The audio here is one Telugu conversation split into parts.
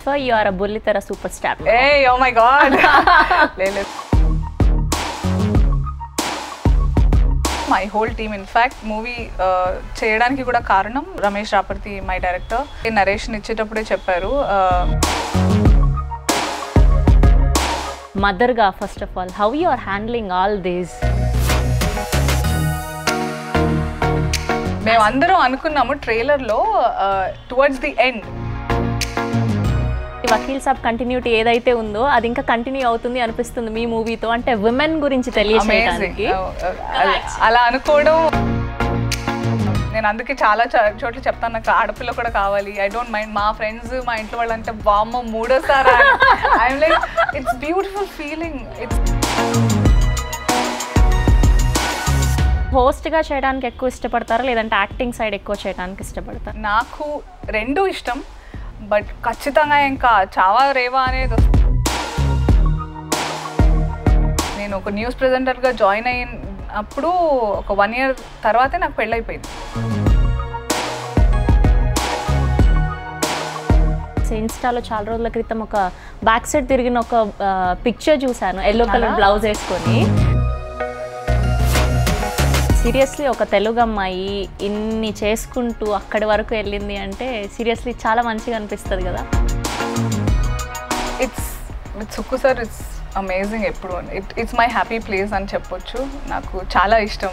ట్రాన్స్ఫర్ యు ఆర్ అ బుల్లితెర సూపర్ స్టార్ ఏ ఓ మై గాడ్ లేదు my whole team in fact movie చేయడానికి కూడా కారణం Ramesh Raparthi my director narration ఇచ్చేటప్పుడే చెప్పారు uh, మదర్గా first of all how you are handling all these మేమందరం అనుకున్నాము ట్రైలర్లో towards the end Vakeel Saab continuity ఏదైతే ఉందో అది ఇంకా కంటిన్యూ అవుతుంది అనిపిస్తుంది మీ మూవీతో అంటే విమెన్ గురించి తెలియజేయడానికి అలా అనుకోవడం నేను అందుకే చాలా చ- చోట్ల చెప్తాను నాకు ఆడపిల్ల కూడా కావాలి ఐ డోంట్ మైండ్ మా ఫ్రెండ్స్ మా ఇంట్లో వాళ్ళు అంటే బామ్మ మూడోసారి I'm like it's beautiful feeling it's హోస్ట్గా చేయడానికి ఎక్కువ ఇష్టపడతారా లేదంటే యాక్టింగ్ సైడ్ ఎక్కువ చేయడానికి ఇష్టపడతారా నాకు రెండు ఇష్టం బట్ ఖచ్చితంగా ఇంకా చావా రేవా అనేది వస్తుంది. నేను ఒక న్యూస్ ప్రెజెంటర్గా జాయిన్ అయినప్పుడు ఒక వన్ ఇయర్ తర్వాతే నాకు పెళ్ళైపోయింది ఇన్స్టాలో చాలా రోజుల క్రితం ఒక బ్యాక్ సైడ్ తిరిగిన ఒక పిక్చర్ చూశాను ఎల్లో కలర్ బ్లౌజ్ వేసుకొని సీరియస్లీ ఒక తెలుగు అమ్మాయి ఇన్ని చేసుకుంటూ అక్కడి వరకు వెళ్ళింది అంటే సీరియస్లీ చాలా మంచిగా అనిపిస్తుంది కదా it's with Sukku sir it's amazing ఎప్పుడు it it's my happy place అని చెప్పొచ్చు నాకు చాలా ఇష్టం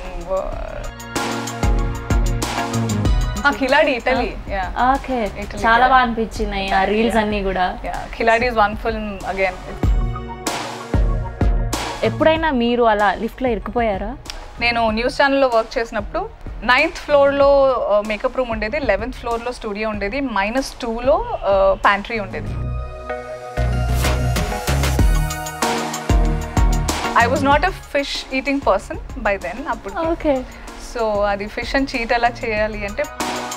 ఆ, Khiladi Italy yeah okay Italy, చాలా yeah. బాగా అనిపించినాయి ఆ రీల్స్ అన్నీ కూడా yeah Khiladi is one film again ఎప్పుడైనా మీరు అలా లిఫ్ట్లో ఇరుక్కుపోయారా నేను న్యూస్ ఛానల్లో వర్క్ చేసినప్పుడు నైన్త్ ఫ్లోర్లో మేకప్ రూమ్ ఉండేది లెవెన్త్ ఫ్లోర్లో స్టూడియో ఉండేది మైనస్ టూలో ప్యాంట్రీ ఉండేది I was not a fish eating person by then అప్పుడు ఓకే సో అది ఫిష్ అండ్ చీట్ ఎలా చేయాలి అంటే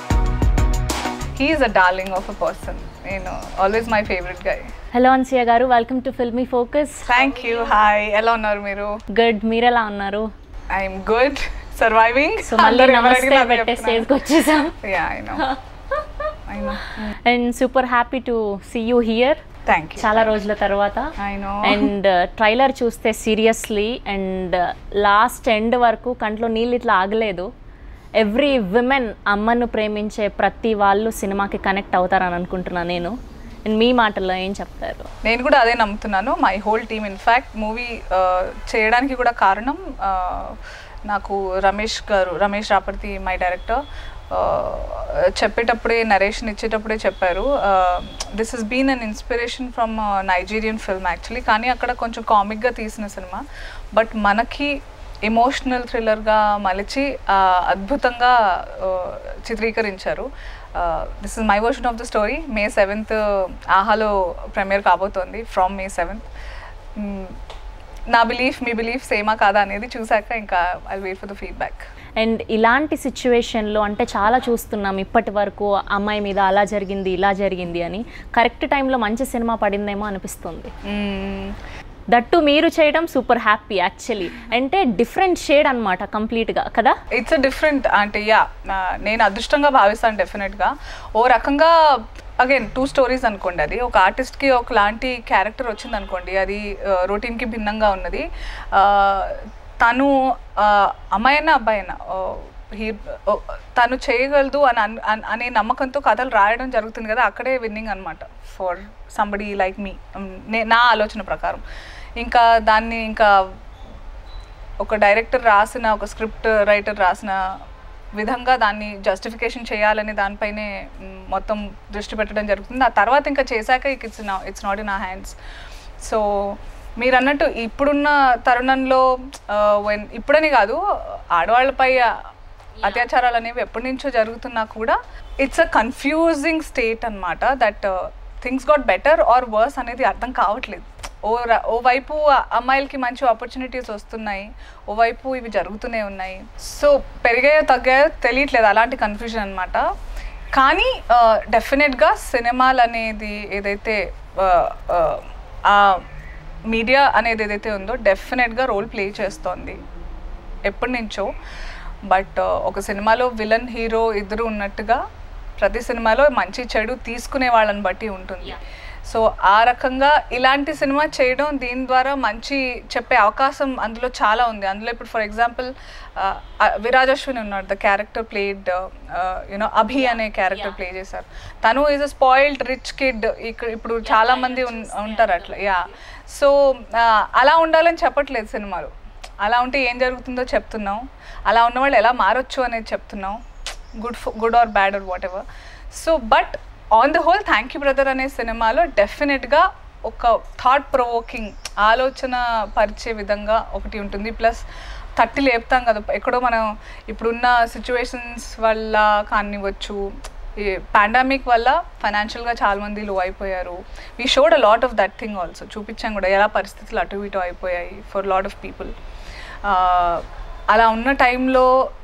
he's a darling of a person నేను always my favourite guy hello Ansiya గారు welcome to filmy focus thank you hi ఎలా ఉన్నారు మీరు గుడ్ మీరు ఎలా ఉన్నారు ఐఎమ్ గుడ్ సర్వైవింగ్ సో మళ్ళీ నమస్తే పెట్టే స్టేజ్కి వచ్చేసాం yeah I know I know and super happy to see you here thank you చాలా రోజుల తర్వాత ఐ నో అండ్ ట్రైలర్ చూస్తే సీరియస్లీ అండ్ లాస్ట్ ఎండ్ వరకు కంట్లో నీళ్ళు ఇట్లా ఆగలేదు ఎవ్రీ విమెన్ అమ్మను ప్రేమించే ప్రతి వాళ్ళు సినిమాకి కనెక్ట్ అవుతారని అనుకుంటున్నాను నేను అండ్ మీ మాటల్లో ఏం చెప్తారు నేను కూడా అదే నమ్ముతున్నాను my whole team in fact movie చేయడానికి కూడా కారణం uh, నాకు రమేష్ గారు రమేష్ రాపర్తి మై డైరెక్టర్ చెప్పేటప్పుడే నరేషన్ ఇచ్చేటప్పుడే చెప్పారు this is been an inspiration from Nigerian film actually కానీ అక్కడ కొంచెం కామిక్గా తీసిన సినిమా బట్ మనకి ఎమోషనల్ థ్రిల్లర్గా మలిచి uh, అద్భుతంగా uh, చిత్రీకరించారు this is my version of the story May seventh ఆహాలో ప్రీమియర్ కాబోతోంది ఫ్రమ్ మే సెవెంత్ నా బిలీఫ్ మీ బిలీఫ్ సేమా కాదా అనేది చూసాక ఇంకా I wait for the feedback and ఇలాంటి సిచ్యువేషన్లో అంటే చాలా చూస్తున్నాం ఇప్పటి వరకు అమ్మాయి మీద అలా జరిగింది ఇలా జరిగింది అని కరెక్ట్ టైంలో మంచి సినిమా పడిందేమో అనిపిస్తుంది దట్టు మీరు చేయడం సూపర్ హ్యాపీ యాక్చువల్లీ అంటే డిఫరెంట్ షేడ్ అనమాట కంప్లీట్గా కదా ఇట్స్ అ డిఫరెంట్ అంటే యా నేను అదృష్టంగా భావిస్తాను డెఫినెట్గా ఓ రకంగా అగైన్ టూ స్టోరీస్ అనుకోండి అది ఒక ఆర్టిస్ట్కి ఒకలాంటి క్యారెక్టర్ వచ్చింది అనుకోండి అది రొటీన్కి భిన్నంగా ఉన్నది ఆ, తను ఆ, అమ్మాయినా అబ్బాయినా హీ తను చేయగలదు అని అన్- అన్- అనే నమ్మకంతో కథలు రాయడం జరుగుతుంది కదా అక్కడే విన్నింగ్ అనమాట ఫర్ సంబడి లైక్ మీ నా ఆలోచన ప్రకారం ఇంకా దాన్ని ఇంకా ఒక డైరెక్టర్ రాసిన ఒక స్క్రిప్ట్ రైటర్ రాసిన విధంగా దాన్ని జస్టిఫికేషన్ చేయాలని దానిపైనే మ్, మొత్తం దృష్టి పెట్టడం జరుగుతుంది ఆ తర్వాత ఇంకా చేశాక ఇట్స్ నా ఇట్స్ నాట్ ఇన్ ఆ హ్యాండ్స్ సో మీరు అన్నట్టు ఇప్పుడున్న తరుణంలో ఆ, when- ఇప్పుడని కాదు ఆడవాళ్ళపై అత్యాచారాలు అనేవి ఎప్పటి నుంచో జరుగుతున్నా కూడా ఇట్స్ అ కన్ఫ్యూజింగ్ స్టేట్ అనమాట that things got better or worse అనేది అర్థం కావట్లేదు ఓ ర- ఓ వైపు అమ్మాయిలకి మంచి ఆపర్చునిటీస్ వస్తున్నాయి ఓ వైపు ఇవి జరుగుతూనే ఉన్నాయి సో పెరిగాయో తగ్గాయో తెలియట్లేదు అలాంటి కన్ఫ్యూజన్ అనమాట కానీ డెఫినెట్గా సినిమాలు అనేది ఏదైతే ఆ, ఆ, ఆ మీడియా అనేది ఏదైతే ఉందో డెఫినెట్గా రోల్ ప్లే చేస్తోంది ఎప్పటి నుంచో బట్ ఒక సినిమాలో విలన్ హీరో ఇద్దరు ఉన్నట్టుగా ప్రతి సినిమాలో మంచి చెడు తీసుకునే వాళ్ళని బట్టి ఉంటుంది సో ఆ రకంగా ఇలాంటి సినిమా చేయడం దీని ద్వారా మంచి చెప్పే అవకాశం అందులో చాలా ఉంది అందులో ఇప్పుడు ఫర్ ఎగ్జాంపుల్ విరాజ్ అశ్విన్ ఉన్నాడు the character played you know Abhi అనే క్యారెక్టర్ ప్లే చేశారు తను is a spoiled rich kid ఇక్కడ ఇప్పుడు చాలా మంది ఉన్- ఉంటారు అట్లా యా సో అలా ఉండాలని చెప్పట్లేదు సినిమాలు అలా ఉంటే ఏం జరుగుతుందో చెప్తున్నాం అలా ఉన్న వాళ్ళు ఎలా మారొచ్చు అనేది చెప్తున్నాం good good or bad or whatever so but on the whole thank you brother అనే సినిమాలో డెఫినెట్గా ఒక థాట్ ప్రొవోకింగ్ ఆలోచన పరిచే విధంగా ఒకటి ఉంటుంది ప్లస్ తట్టి లేపుతాం కదా ఎక్కడో మనం ఇప్పుడున్న సిచ్యువేషన్స్ వల్ల కానివ్వచ్చు ఈ పాండమిక్ వల్ల ఫైనాన్షియల్గా చాలా మంది లో అయిపోయారు we showed a lot of that thing also చూపించాం కూడా ఎలా పరిస్థితులు అటు ఇటు అయిపోయాయి ఫర్ లాట్ ఆఫ్ పీపుల్ అలా ఉన్న టైంలో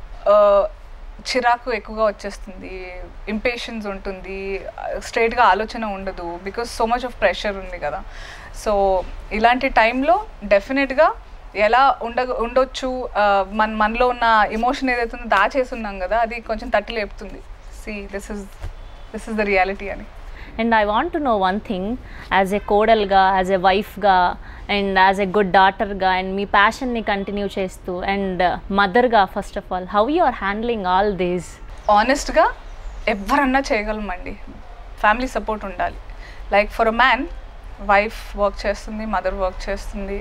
చిరాకు ఎక్కువగా వచ్చేస్తుంది ఇంపేషన్స్ ఉంటుంది స్ట్రైట్గా ఆలోచన ఉండదు because so much of pressure ఉంది కదా సో ఇలాంటి టైంలో డెఫినెట్గా ఎలా ఉండ ఉండొచ్చు ఆ, మన మనలో ఉన్న ఎమోషన్ ఏదైతే ఉందో దాచేసి ఉన్నాం కదా అది కొంచెం తట్టి లేపుతుంది see this is this is the reality అని and I want to know one thing as a కోడల్గా యాజ్ ఎ వైఫ్గా అండ్ యాజ్ ఎ గుడ్ డాటర్గా అండ్ మీ ప్యాషన్ని కంటిన్యూ చేస్తూ అండ్ మదర్గా first of all how you are handling all these ఆనెస్ట్గా ఎవరన్నా చేయగలమండి ఫ్యామిలీ సపోర్ట్ ఉండాలి like for a man wife work చేస్తుంది మదర్ వర్క్ చేస్తుంది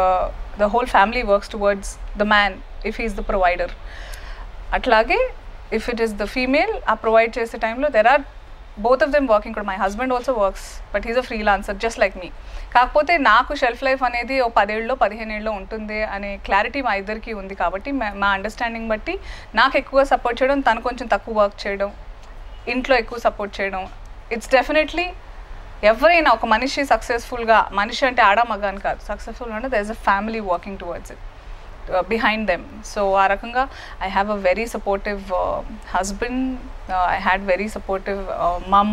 the whole family works towards the man if is the provider అట్లాగే if it is the female ఆ ప్రొవైడ్ చేసే టైంలో there are both of them working కూడా my husband also works but he's a freelancer just like me కాకపోతే నాకు షెల్ఫ్ లైఫ్ అనేది ఓ పదేళ్ళలో పదిహేను ఏళ్ళలో ఉంటుంది అనే క్లారిటీ మా ఇద్దరికి ఉంది కాబట్టి మా- మా అండర్స్టాండింగ్ బట్టి నాకు ఎక్కువ సపోర్ట్ చేయడం తను కొంచెం తక్కువ వర్క్ చేయడం ఇంట్లో ఎక్కువ సపోర్ట్ చేయడం ఇట్స్ డెఫినెట్లీ ఎవరైనా ఒక మనిషి సక్సెస్ఫుల్గా మనిషి అంటే ఆడ మగ అని కాదు సక్సెస్ఫుల్ అంటే there is a family working towards it behind them so ఆ రకంగా I have a very supportive husband I had very supportive mom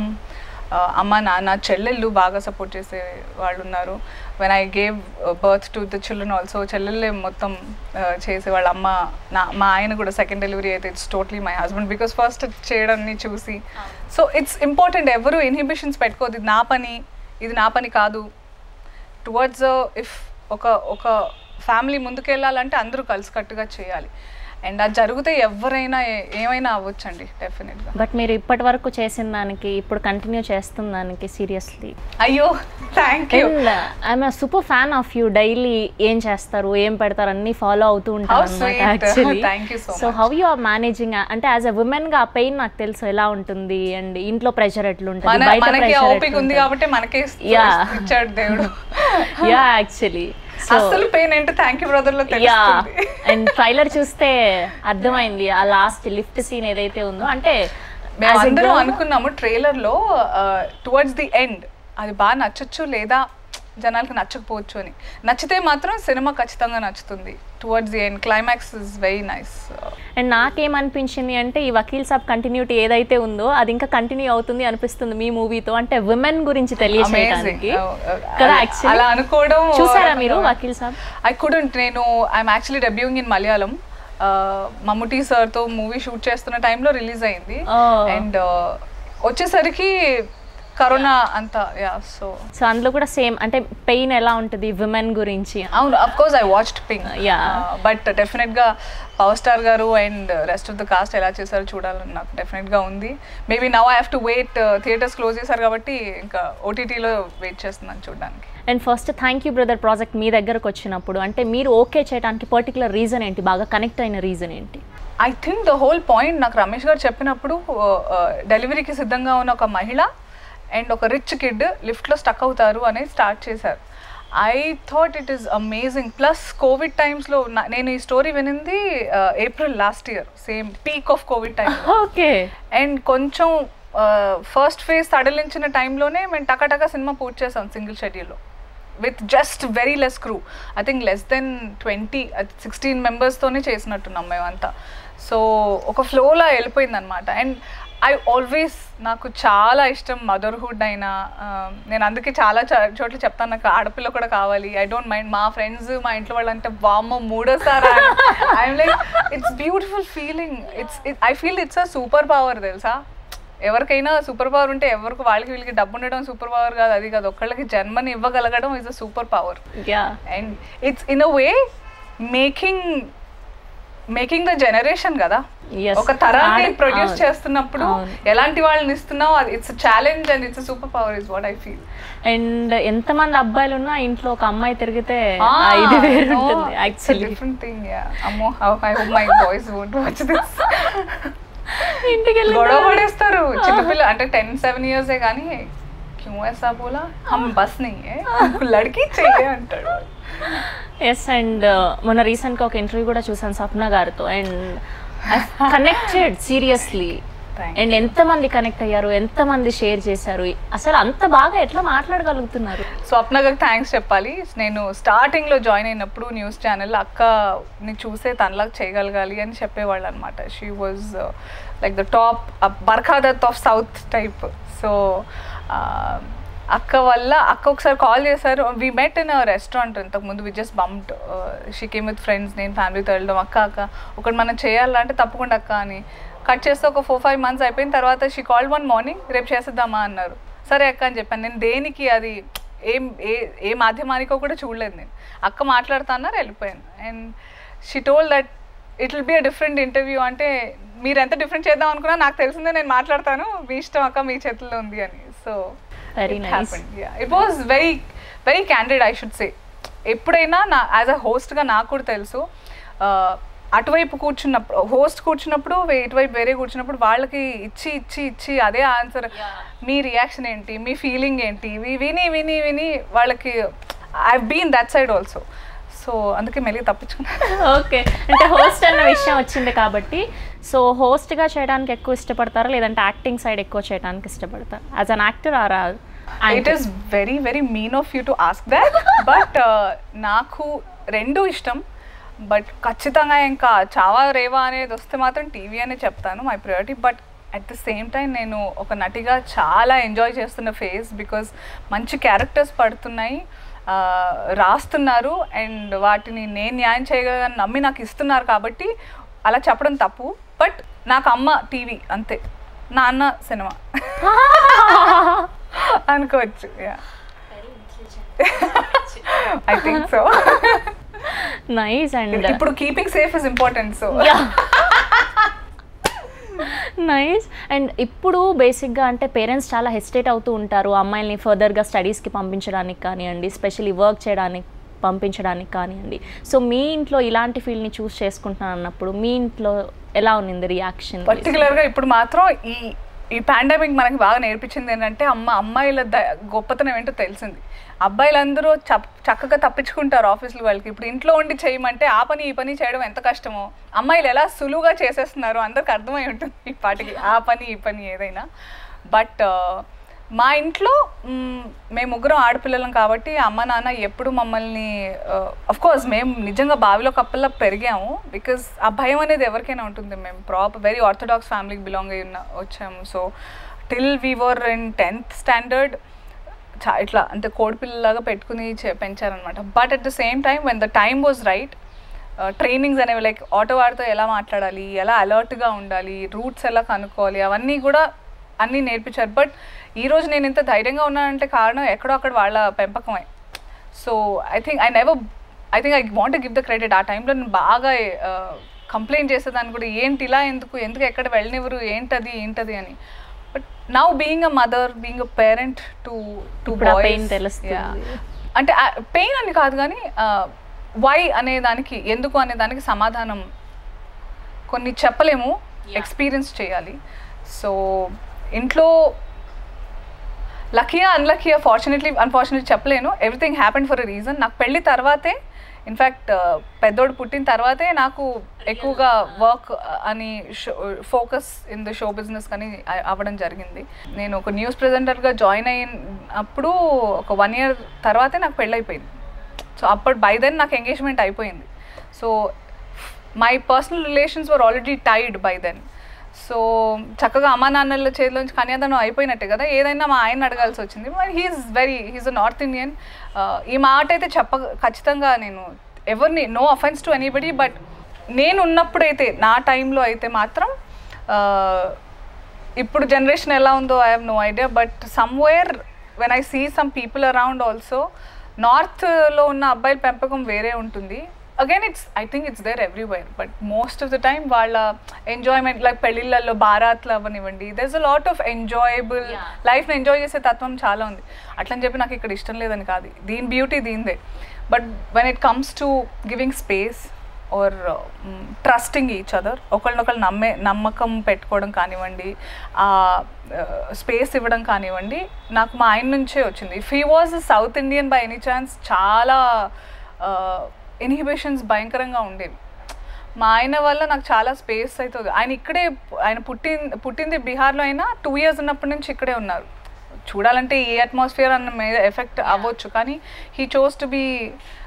అమ్మ నాన్న చెల్లెళ్ళు బాగా సపోర్ట్ చేసే వాళ్ళు ఉన్నారు when I gave birth to the children also చెల్లెళ్ళే మొత్తం uh, చేసే వాళ్ళ అమ్మ నా మా ఆయన కూడా సెకండ్ డెలివరీ అయితే it's totally my husband because first చేయడాన్ని చూసి సో ఇట్స్ ఇంపార్టెంట్ ఎవరు ఇన్హిబిషన్స్ పెట్టుకోదు ఇది నా పని ఇది నా పని కాదు టువర్డ్స్ ఇఫ్ ఒక ఒక ఫ్యామిలీ ముందుకెళ్ళాలంటే అందరూ కలిసికట్టుగా చేయాలి అండ్ అది జరిగితే ఎవరైనా ఏ- ఏమైనా అవ్వచ్చండి డెఫినెట్గా బట్ మీరు ఇప్పటి వరకు చేసిన దానికి ఇప్పుడు కంటిన్యూ చేస్తున్న దానికి సీరియస్లీ అయ్యో thank you and I'm super fan of you daily ఏం చేస్తారు ఏం పెడతారు అన్ని ఫాలో అవుతూ ఉంటారు How అనమాట sweet. Actually Thank you so so much. How you are managing అంటే యాజ్ ఎ ఉమెన్ గా ఆ పెయిన్ నాకు తెలుసు ఎలా ఉంటుంది అండ్ ఇంట్లో ప్రెషర్ ఎట్లుంటుంది మన బయట మనకి ప్రెషర్ ఓపిక ఉంది కాబట్టి మనకే ఇస్తూ- Yeah. ఇచ్చాడు దేవుడు యా యాక్చువల్లీ సో అసలు పెయిన్ ఏంటో థ్యాంక్ యూ బ్రదర్ లో యా తెలుస్తుంది అండ్ ట్రైలర్ చూస్తే అర్థమైంది ఆ లాస్ట్ లిఫ్ట్ సీన్ ఏదైతే ఉందో అంటే మేము as a అందరం girl- అనుకున్నాము ట్రైలర్ లో టువర్డ్స్ ది ఎండ్ అది బాగా నచ్చచ్చు లేదా జనాలకు నచ్చకపోవచ్చు అని నచ్చితే మాత్రం సినిమా ఖచ్చితంగా నచ్చుతుంది towards the end climax is very nice and నాకేమనిపించింది అంటే ఈ వకీల్ సాబ్ కంటిన్యూటీ ఏదైతే ఉందో అది ఇంకా కంటిన్యూ అవుతుంది అనిపిస్తుంది మీ మూవీతో అంటే విమెన్ గురించి తెలియజేయడానికి కదా యాక్చువల్లీ అలా అనుకోవడం చూసారా మీరు వకీల్ సాబ్ ఐ కుడెంట్ నేను I'm actually debuting in Malayalam Mammootty సార్తో మూవీ షూట్ చేస్తున్న టైంలో రిలీజ్ అయింది Oh. అండ్ వచ్చేసరికి కరోనా అంతా యా సో సో అందులో కూడా సేమ్ అంటే పెయిన్ ఎలా ఉంటుంది విమెన్ గురించి అవును of course I watched Pink Yeah. But డెఫినెట్గా పవర్ స్టార్ గారు and rest of the cast ఎలా చేశారో చూడాలని నాకు డెఫినెట్గా ఉంది maybe now I have to wait theatres close చేశారు కాబట్టి ఇంకా ఓటీటీలో వెయిట్ చేస్తున్నాను చూడడానికి and first thank you brother project మీ దగ్గరకు వచ్చినప్పుడు అంటే మీరు ఓకే చేయడానికి పర్టికులర్ రీజన్ ఏంటి బాగా కనెక్ట్ అయిన రీజన్ ఏంటి I think the whole point నాకు రమేష్ గారు చెప్పినప్పుడు డెలివరీకి సిద్ధంగా ఉన్న ఒక మహిళ అండ్ ఒక రిచ్ కిడ్ లిఫ్ట్లో స్టక్ అవుతారు అనేది స్టార్ట్ చేశారు I thought it is amazing plus covid టైమ్స్లో నేను ఈ స్టోరీ వినింది April last year same peak of covid time okay and కొంచెం ఫస్ట్ ఫేజ్ సడలించిన టైంలోనే మేము టకాటకా సినిమా పూర్తి చేసాం సింగిల్ షెడ్యూల్లో with just very less crew I think less then twenty sixteen మెంబర్స్తోనే చేసినట్టున్నాం మేమంతా సో ఒక ఫ్లోలా వెళ్ళిపోయింది అనమాట అండ్ ఐ ఆల్వేస్ నాకు చాలా ఇష్టం మదర్హుడ్ అయినా ఆ, నేను అందుకే చాలా చ- చోట్ల చెప్తాను నాకు ఆడపిల్ల కూడా కావాలి ఐ డోంట్ మైండ్ మా ఫ్రెండ్స్ మా ఇంట్లో వాళ్ళు అంటే వామ్మో మూడోసారా I'm like it's beautiful feeling it's I feel it's a super power తెలుసా ఎవరికైనా సూపర్ పవర్ ఉంటే ఎవరికి వాళ్ళకి వీళ్ళకి డబ్బు ఉండడం సూపర్ పవర్ కాదు అది కాదు ఒక్కళ్ళకి జన్మని ఇవ్వగలగడం is a super power yeah and it's in a way making making the generation కదా Yes. ఒక తరాన్ని ఆడ- ప్రొడ్యూస్ అవును. చేస్తున్నప్పుడు అవును. ఎలాంటి వాళ్ళని ఇస్తున్నావు అది it's challenge and it's super power is what I feel and ఎంతమంది అబ్బాయిలు ఉన్నా ఇంట్లో ఒక అమ్మాయి తిరిగితే ఆ ఇది వేరు ఉంటుంది యాక్చువల్లీ డిఫరెంట్ థింగ్ అమ్మో I hope my boys won't watch this ఇంటికి వెళ్ళి గొడవ పడేస్తారు చిన్నపిల్ల అంటే టెన్ సెవెన్ ఇయర్సే కానీ క్యూ ऐसा बोला हम बस नहीं है हमको लड़की चाहिए అంటాడు ఎస్ అండ్ మొన్న రీసెంట్గా ఒక ఇంటర్వ్యూ కూడా చూసాను స్వప్న గారితో and connected seriously Thank and ఎంతమంది కనెక్ట్ అయ్యారు ఎంతమంది షేర్ చేశారు అసలు అంత బాగా ఎట్లా మాట్లాడగలుగుతున్నారు స్వప్నగా థ్యాంక్స్ చెప్పాలి నేను స్టార్టింగ్లో జాయిన్ అయినప్పుడు న్యూస్ ఛానల్ అక్కని చూసే తనలాగా చేయగలగాలి అని చెప్పేవాళ్ళు అనమాట she was like the top Barkha Dutt of south type so అక్క వల్ల అక్క ఒకసారి కాల్ చేశారు వి మెట్ ఇన్ రెస్టారెంట్ ఇంతకు ముందు we just bumped she came with friends నేను ఫ్యామిలీతో వెళ్ళడం అక్క అక్క ఒకటి మనం చేయాలంటే తప్పకుండా అక్క అని కట్ చేస్తే ఒక ఫోర్ ఫైవ్ మంత్స్ అయిపోయిన తర్వాత షీ కాల్ వన్ మార్నింగ్ రేపు చేసేద్దామా అన్నారు సరే అక్క అని చెప్పాను నేను దేనికి అది ఏం ఏ ఏ మాధ్యమానికో కూడా చూడలేదు నేను అక్క మాట్లాడుతా అన్నారు వెళ్ళిపోయాను and she told that it will be a different interview అంటే మీరు ఎంత డిఫరెంట్ చేద్దాం అనుకున్నా నాకు తెలిసిందే నేను మాట్లాడతాను మీ ఇష్టం అక్క మీ చేతుల్లో ఉంది అని so very nice it was very very candid I should say ఎప్పుడైనా నా యాజ్ అ హోస్ట్గా నాకు కూడా తెలుసు ఆ, అటువైపు కూర్చున్నప్పుడు హోస్ట్ కూర్చున్నప్పుడు వే- ఇటువైపు వేరే కూర్చున్నప్పుడు వాళ్ళకి ఇచ్చి ఇచ్చి ఇచ్చి అదే ఆన్సర్ మీ రియాక్షన్ ఏంటి మీ ఫీలింగ్ ఏంటి ఇవి విని విని విని వాళ్ళకి I been that side also so అందుకే మెల్లి తప్పించుకున్నాను ఓకే అంటే హోస్ట్ అన్న విషయం వచ్చింది కాబట్టి సో హోస్ట్గా చేయడానికి ఎక్కువ ఇష్టపడతారా లేదంటే యాక్టింగ్ సైడ్ ఎక్కువ చేయడానికి ఇష్టపడతారు as an actor or it is very very mean of you to ask that but నాకు రెండు ఇష్టం బట్ ఖచ్చితంగా ఇంకా చావా రేవా అనేది వస్తే మాత్రం టీవీ అనే చెప్తాను my priority but at the same time నేను ఒక నటిగా చాలా ఎంజాయ్ చేస్తున్న ఫేజ్ బికాజ్ మంచి క్యారెక్టర్స్ పడుతున్నాయి ఆ, రాస్తున్నారు అండ్ వాటిని నేను న్యాయం చేయగలని నమ్మి నాకు ఇస్తున్నారు కాబట్టి అలా చెప్పడం తప్పు బట్ నాకు అమ్మ టీవీ అంతే నాన్న సినిమా అనుకోవచ్చు I think so nice and ఇప్పుడు keeping safe is important so nice and ఇప్పుడు బేసిక్గా అంటే పేరెంట్స్ చాలా హెసిటేట్ అవుతూ ఉంటారు అమ్మాయిల్ని ఫర్దర్గా స్టడీస్కి పంపించడానికి కానివ్వండి స్పెషల్లీ వర్క్ చేయడానికి పంపించడానికి కానివ్వండి సో మీ ఇంట్లో ఇలాంటి ఫీల్డ్ని చూస్ చేసుకుంటున్నాను అన్నప్పుడు మీ ఇంట్లో ఎలా ఉన్నింది రియాక్షన్ పర్టికులర్గా ఇప్పుడు మాత్రం ఈ ఈ పాండమిక్ మనకి బాగా నేర్పించింది ఏంటంటే అమ్మ అమ్మాయిల ద- గొప్పతనం ఏంటో తెలిసింది అబ్బాయిలందరూ చప్ చక్కగా తప్పించుకుంటారు ఆఫీసులు వాళ్ళకి ఇప్పుడు ఇంట్లో ఉండి చేయమంటే ఆ పని ఈ పని చేయడం ఎంత కష్టమో అమ్మాయిలు ఎలా సులువుగా చేసేస్తున్నారు అందరికి అర్థమై ఉంటుంది ఈ పాటికి ఆ పని ఈ పని ఏదైనా బట్ మా ఇంట్లో మ్, మేము ముగ్గురం ఆడపిల్లలం కాబట్టి అమ్మ నాన్న ఎప్పుడు మమ్మల్ని అఫ్ కోర్స్ మేము నిజంగా బావిలో కప్పల్లా పెరిగాము బికాస్ ఆ భయం అనేది ఎవరికైనా ఉంటుంది మేము ప్రాపర్ వెరీ ఆర్థడాక్స్ ఫ్యామిలీకి బిలాంగ్ అయి ఉన్న వచ్చాము so till we were in tenth standard చా ఇట్లా అంటే కోడిపిల్లలాగా పెట్టుకుని చే- పెంచారనమాట but at the same time when the time was right trainings అనేవి లైక్ ఆటో వాడితో ఎలా మాట్లాడాలి ఎలా అలర్ట్గా ఉండాలి రూట్స్ ఎలా కనుక్కోవాలి అవన్నీ కూడా అన్నీ నేర్పించారు బట్ ఈ రోజు నేను ఇంత ధైర్యంగా ఉన్నానంటే కారణం ఎక్కడో అక్కడ వాళ్ళ పెంపకమే so I think I never I think I want give the credit ఆ టైంలో నేను బాగా కంప్లైంట్ చేసేదాన్ని కూడా ఏంటి ఇలా ఎందుకు ఎందుకు ఎక్కడ వెళ్ళనివ్వరు ఏంటది ఏంటది అని but now being a mother being a parent to to ఇప్పుడు ఆ pain తెలుస్తుంది. అంటే పెయిన్ అని కాదు కానీ వై అనే దానికి ఎందుకు అనే దానికి సమాధానం కొన్ని చెప్పలేము ఎక్స్పీరియన్స్ చేయాలి సో ఇంట్లో లక్కీయా అన్లక్కీయా ఫార్చునేట్లీ అన్ఫార్చునేట్లీ చెప్పలేను everything happen for a reason నాకు పెళ్లి తర్వాతే ఇన్ఫ్యాక్ట్ పెద్దోడు పుట్టిన తర్వాతే నాకు ఎక్కువగా వర్క్ అని show focus in the show business కానీ అ- అవ్వడం జరిగింది నేను ఒక న్యూస్ ప్రెజెంటర్గా జాయిన్ అయినప్పుడు ఒక వన్ ఇయర్ తర్వాతే నాకు పెళ్ళి అయిపోయింది సో అప్పుడు బై దెన్ నాకు ఎంగేజ్మెంట్ అయిపోయింది so my personal relations were already tied by then so చక్కగా అమ్మా నాన్నల చేతిలోంచి కన్యాదానం అయిపోయినట్టే కదా ఏదైనా మా ఆయన అడగాల్సి వచ్చింది మరి he's very he's a north Indian ఈ మాట అయితే చెప్ప ఖచ్చితంగా నేను ఎవరిని no offence to anybody but నేను ఉన్నప్పుడైతే నా టైంలో అయితే మాత్రం ఇప్పుడు జనరేషన్ ఎలా ఉందో I have no idea but somewhere when I see some people around also నార్త్లో ఉన్న అబ్బాయిల పెంపకం వేరే ఉంటుంది again it's I think it's there everywhere but most of the time వాళ్ళ ఎంజాయ్మెంట్ లైక్ పెళ్ళిళ్ళల్లో బారాత్లు అవ్వనివ్వండి there's a lot of enjoyable Yeah. లైఫ్ని ఎంజాయ్ చేసే తత్వం చాలా ఉంది అట్లని చెప్పి నాకు ఇక్కడ ఇష్టం లేదని కాదు దీని బ్యూటీ దీనిదే but when it comes to giving space or trusting each other ఒకళ్ళనొకళ్ళు నమ్మే నమ్మకం పెట్టుకోవడం కానివ్వండి ఆ స్పేస్ ఇవ్వడం కానివ్వండి నాకు మా ఆయన నుంచే వచ్చింది if he was south Indian by any chance చాలా ఇన్హిబిషన్స్ భయంకరంగా ఉండేవి మా ఆయన వల్ల నాకు చాలా స్పేస్ అవుతుంది ఆయన ఇక్కడే ఆయన పుట్టిన పుట్టింది బీహార్లో అయినా టూ ఇయర్స్ ఉన్నప్పటి నుంచి ఇక్కడే ఉన్నారు చూడాలంటే ఏ అట్మాస్ఫియర్ అన్న మీద ఎఫెక్ట్ అవ్వచ్చు కానీ he chose to be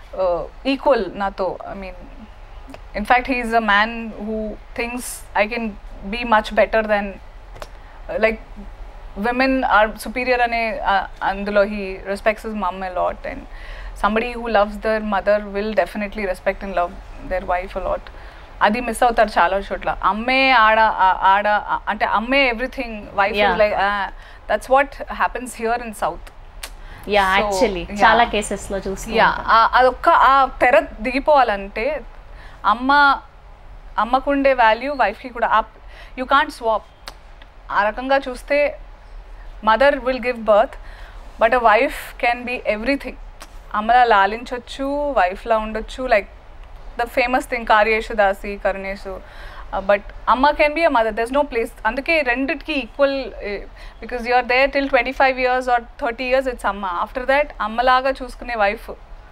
equal నాతో I mean in fact he's a man who things I can be much better than like women are superior అనే uh, అందులో he respects his mum a lot and somebody who loves their mother will definitely respect and love their wife a lot అది మిస్ అవుతారు చాలా చోట్ల అమ్మే ఆడ ఆ- ఆడ ఆ- అంటే అమ్మే everything wife Yeah. Like that's what happens here in south yeah So, actually yeah. చాలా కేసెస్ లో చూసి యా అదొక్క ఆ తెర దిగిపోవాలంటే అమ్మ అమ్మకుండే వాల్యూ వైఫ్కి కూడా యూ కాంట్ స్వాప్ ఆ రకంగా చూస్తే mother will give birth but a wife can be everything అమ్మలా లాలించవచ్చు వైఫ్లా ఉండొచ్చు లైక్ ద ఫేమస్ థింగ్ కార్యేషు దాసి కరుణేషు బట్ అమ్మ can be a mother there's no place అందుకే రెండిటికి equal because you are there till twenty five years or thirty years it's అమ్మ ఆఫ్టర్ దాట్ అమ్మలాగా చూసుకునే wife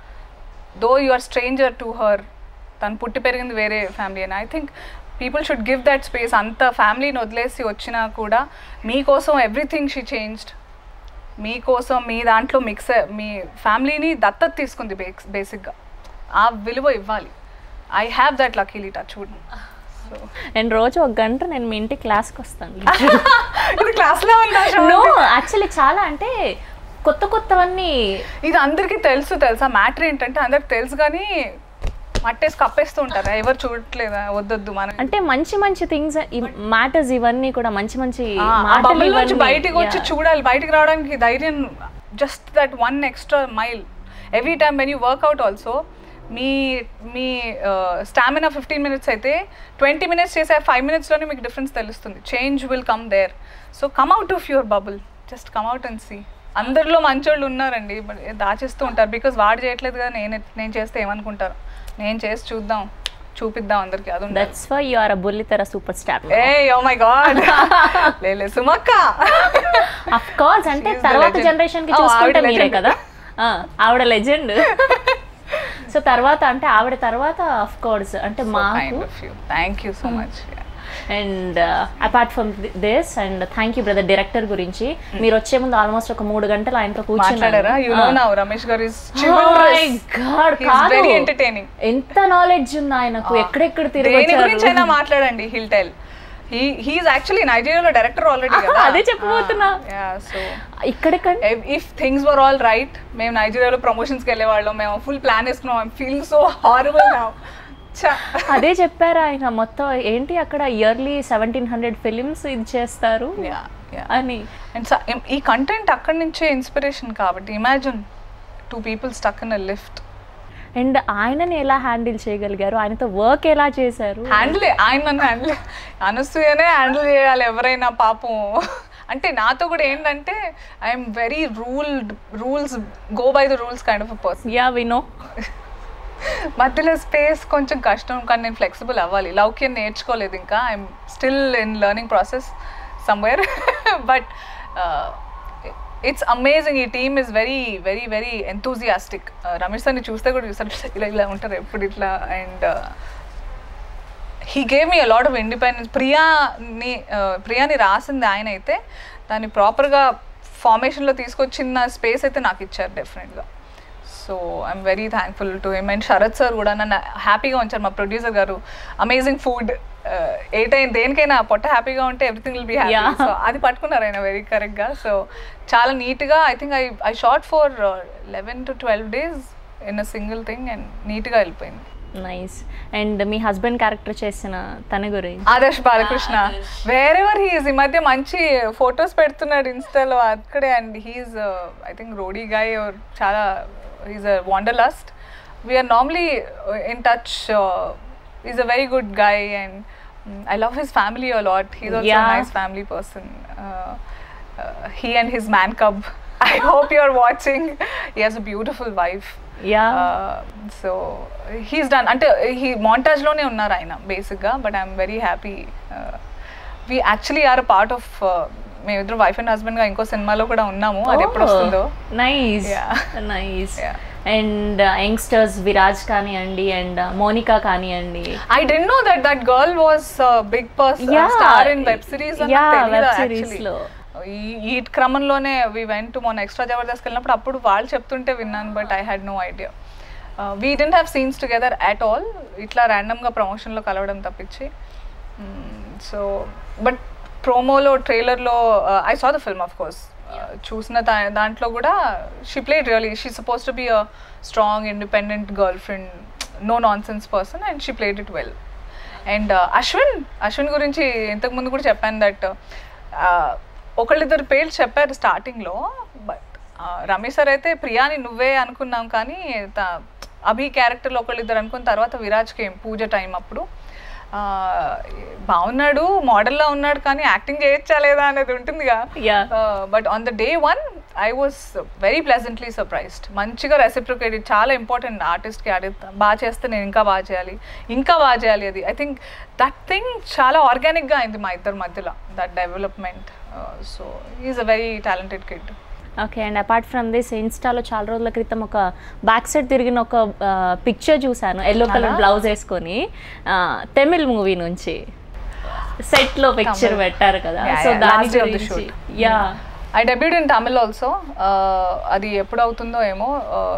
though you are stranger to her తను పుట్టి పెరిగింది వేరే ఫ్యామిలీ అని I think people should give that space అంత ఫ్యామిలీని వదిలేసి వచ్చినా కూడా మీకోసం ఎవ్రీథింగ్ షీ చేంజ్డ్ మీకోసం మీ దాంట్లో మిక్స్ మీ ఫ్యామిలీని దత్తత తీసుకుంది బేస్ బేసిక్గా ఆ విలువ ఇవ్వాలి I have that luckily touch wood so నేను రోజు ఒక గంట నేను మీ ఇంటి క్లాస్కి వస్తాను ఇది క్లాస్లో ఉందా నో యాక్చువల్లీ చాలా అంటే కొత్త కొత్తవన్నీ ఇది అందరికీ తెలుసు తెలుసా మ్యాటర్ ఏంటంటే అందరికి తెలుసు కానీ మట్టేసి కప్పేస్తూ ఉంటారు ఎవరు చూడట్లేదా వద్దొద్దు మనం అంటే మంచి మంచి థింగ్స్ మ్యాటర్స్ ఇవన్నీ కూడా మంచి మంచి ఆ, ఆ మాటలు bubble నుంచి ఇవన్నీ. బయటికి వచ్చి Yeah. చూడాలి బయటికి రావడానికి ధైర్యం just that one extra mile every time when you workout also మీ మీ స్టామినా ఫిఫ్టీన్ మినిట్స్ అయితే ట్వంటీ మినిట్స్ చేసే ఫైవ్ మినిట్స్లోనే మీకు డిఫరెన్స్ తెలుస్తుంది change will come there so come out of your bubble just come out and see అందరిలో మంచోళ్ళు ఉన్నారండి but దాచేస్తూ ఉంటారు బికాజ్ వాడు చేయట్లేదు కదా నేను నేను చేస్తే ఏమనుకుంటారు నేను చేసి చూద్దాం చూపిద్దాం అందరికి అది ఉండాలి that's why you are a బుల్లితెర సూపర్ స్టార్ ఏ ఓ మై గాడ్ లేలే సుమక్క అఫ్ కోర్స్ అంటే She is the తర్వాత legend. జనరేషన్ కి Oh, చూసుకుంటే ఆవిడ మీరే legend. కదా ఆ, ఆవిడ లెజెండ్ సో తర్వాత అంటే ఆవిడ తర్వాత అఫ్ కోర్స్ అంటే మాకు kind of you thank you so much and apart from this and thank you brother director గురించి మీరు వచ్చే ముందు ఆల్మోస్ట్ ఒక మూడు గంటలు ఆయనతో మాట్లాడారా యు నో కూర్చున్నారు now Ramesh garu is god కాదు వెరీ ఎంటర్టైనింగ్ ఎంత నాలెడ్జ్ ఉంది ఆయనకు ఎక్కడెక్కడ దేని గురించి తిరిగి అయినా మాట్లాడండి he'll tell he he's actually నైజీరియాలో డైరెక్టర్ ఆల్రెడీ కదా అదే చెప్పబోతున్నా. యా సో ఇక్కడికంటే if things were all right మేము నైజీరియాలో ప్రమోషన్స్కి వెళ్ళేవాళ్ళం మేము ఫుల్ ప్లాన్ వేసుకున్నాం I'm feel so horrible now అదే చెప్పారు ఆయన మొత్తం ఏంటి అక్కడ ఇయర్లీ సెవెంటీన్ హండ్రెడ్ ఫిలిమ్స్ ఇది చేస్తారు యా యా అని అండ్ ఈ కంటెంట్ అక్కడి నుంచే ఇన్స్పిరేషన్ కాబట్టి imagine two people stuck in a lift and ఆయనని ఎలా హ్యాండిల్ చేయగలిగారు ఆయనతో వర్క్ ఎలా చేశారు హ్యాండిల్ ఆయన నన్ను హ్యాండిల్ అనసూయనే హ్యాండిల్ చేయాలి ఎవరైనా పాపం అంటే నాతో కూడా ఏంటంటే I'm very ruled rules go by the rules kind of a person yeah వినో మధ్యలో స్పేస్ కొంచెం కష్టం కానీ నేను ఫ్లెక్సిబుల్ అవ్వాలి లౌక్యం నేర్చుకోలేదు ఇంకా I'm still in learning process somewhere but it's amazing ఈ team is very very very enthusiastic Ramesh సార్ని చూస్తే కూడా చూస్తారు ఇలా ఇలా ఉంటారు ఎప్పుడు ఇట్లా and he gave me lot of independence ప్రియాని uh, ప్రియాని రాసింది ఆయన అయితే దాన్ని ప్రాపర్గా ఫార్మేషన్లో తీసుకొచ్చిన స్పేస్ అయితే నాకు ఇచ్చారు డెఫినెట్గా so I'm very thankful to him and Sharath sir కూడా నన్ను హ్యాపీగా ఉంచారు మా ప్రొడ్యూసర్ గారు అమేజింగ్ ఫుడ్ ఏ టైం దేనికైనా పొట్ట హ్యాపీగా ఉంటే everything will be happy Yeah. So అది పట్టుకున్నారు ఆయన వెరీ కరెక్ట్గా సో చాలా నీట్గా I think I I shot for eleven to twelve days in a single thing and నీట్గా వెళ్ళిపోయింది నైస్ అండ్ మీ హస్బెండ్ క్యారెక్టర్ చేసిన తన గురించి ఆదర్శ్ బాలకృష్ణ వేరెవర్ హీఈస్ ఈ మధ్య మంచి ఫొటోస్ పెడుతున్నాడు ఇన్స్టాలో అక్కడే and he's I think roadie guy చాలా he's a wanderlust we're normally in touch is a very good guy and I love his family a lot he's also Yeah. Nice family person he and his man cub I hope you are watching he has a beautiful wife yeah so he's done అంటే హీ లోనే ఉన్నారు ఆయన బేసిక్గా but I'm very happy we actually are part of మేమిద్దరు వైఫ్ అండ్ హస్బెండ్గా ఇంకో సినిమాలో కూడా ఉన్నాము అది ఎప్పుడు వస్తుందో nice Yeah. Nice Yeah. And youngsters Viraj కానివ్వండి అండ్ మోనికా కానివ్వండి I didn't know that that girl was big person Yeah. Star in web series Yeah, web series లో. ఈ క్రమంలోనే వి వెంట్ టు మొన్న ఎక్స్ట్రా జబర్దస్త్ వెళ్ళినప్పుడు అప్పుడు వాళ్ళు చెప్తుంటే విన్నాను but I had no idea we didn't have scenes together at all ఇట్లా ర్యాండమ్గా ప్రమోషన్లో కలవడం తప్పించి సో బట్ ప్రోమోలో ట్రైలర్లో I saw the film of course చూసిన దా- దాంట్లో కూడా she played really she suppose to be a strong independent girlfriend no nonsense person and she played it well and Ashwin Ashwin గురించి ఇంతకు ముందు కూడా చెప్పాను దట్ ఒకళ్ళిద్దరు పేర్లు చెప్పారు స్టార్టింగ్లో బట్ రమేష్ సార్ అయితే ప్రియాని నువ్వే అనుకున్నాం కానీ త- అభి క్యారెక్టర్లో ఒకళ్ళిద్దరు అనుకున్న తర్వాత విరాజ్కి ఏం పూజ టైం అప్పుడు ఆ, బాగున్నాడు మోడల్లో ఉన్నాడు కానీ యాక్టింగ్ చేయొచ్చా లేదా అనేది ఉంటుందిగా yeah but on the day one I was very pleasantly surprised మంచిగా రెసిప్రికేటెడ్ చాలా ఇంపార్టెంట్ ఆర్టిస్ట్కి ఆడి బాగా చేస్తే నేను ఇంకా బాగా చేయాలి ఇంకా బాగా చేయాలి అది ఐ థింక్ దట్ థింగ్ చాలా ఆర్గానిక్గా అయింది మా ఇద్దరి మధ్యలో that development so is a very talented kid okay and apart from this ఇన్స్టాలో చాలా రోజుల క్రితం ఒక బ్యాక్ సైడ్ తిరిగిన ఒక పిక్చర్ చూసాను ఎల్లో కలర్ బ్లౌజ్ వేసుకొని ఆ, తమిళ్ మూవీ నుంచి సెట్ లో పిక్చర్ తమిళ్. పెట్టారు కదా Yeah, సో yeah, దాని last day of the గురించి shoot. Yeah I debuted in Tamil also అది ఎప్పుడు అవుతుందో ఏమో